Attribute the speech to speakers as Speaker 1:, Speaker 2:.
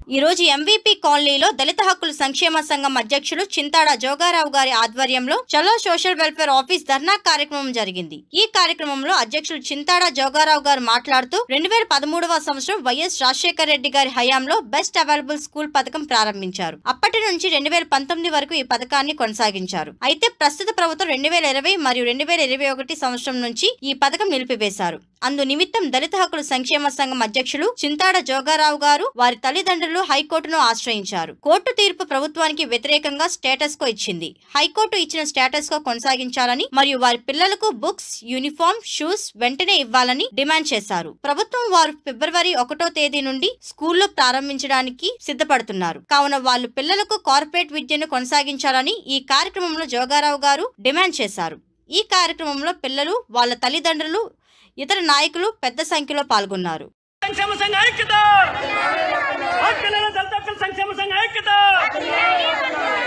Speaker 1: ఈ రోజు ఎంవీపీ కాలనీలో దళిత హక్కుల సంక్షేమ సంఘం అధ్యక్షులు చింతాడ జోగారావు గారి ఆధ్వర్యంలో చలో సోషల్ వెల్ఫేర్ ఆఫీస్ ధర్నా కార్యక్రమం జరిగింది ఈ కార్యక్రమంలో అధ్యక్షులు చింతాడ జోగారావు గారు మాట్లాడుతూ రెండు వేల పదమూడవ సంవత్సరం వైఎస్ రాజశేఖర రెడ్డి గారి హయాంలో బెస్ట్ అవైలబుల్ స్కూల్ పథకం ప్రారంభించారు అప్పటి నుంచి రెండు వేల పంతొమ్మిది వరకు ఈ పథకాన్ని కొనసాగించారు అయితే ప్రస్తుత ప్రభుత్వం రెండు వేల ఇరవై మరియు రెండు వేల ఇరవై ఒకటి సంవత్సరం నుంచి ఈ పథకం నిలిపివేశారు అందు నిమిత్తం దళిత హక్కుల సంక్షేమ సంఘం అధ్యక్షులు చింతాడ జోగారావు గారు వారి తల్లిదండ్రులు హైకోర్టును ఆశ్రయించారు కోర్టు తీర్పు ప్రభుత్వానికి వ్యతిరేకంగా స్టేటస్ కో ఇచ్చింది హైకోర్టు ఇచ్చిన స్టేటస్ కో కొనసాగించాలని మరియు వారి పిల్లలకు బుక్స్ యూనిఫామ్ షూస్ వెంటనే ఇవ్వాలని డిమాండ్ చేశారు ప్రభుత్వం వారు ఫిబ్రవరి ఒకటో తేదీ నుండి స్కూల్లో ప్రారంభించడానికి సిద్ధపడుతున్నారు కావున వాళ్ళు పిల్లలకు కార్పొరేట్ విద్యను కొనసాగించాలని ఈ కార్యక్రమంలో జోగారావు గారు డిమాండ్ చేశారు ఈ కార్యక్రమంలో పిల్లలు వాళ్ళ తల్లిదండ్రులు ఇతర నాయకులు పెద్ద సంఖ్యలో పాల్గొన్నారు
Speaker 2: సంక్షేమ సంఘ ఐక్యత పిల్లల దళిత హక్కుల సంక్షేమ సంఘ ఐక్యత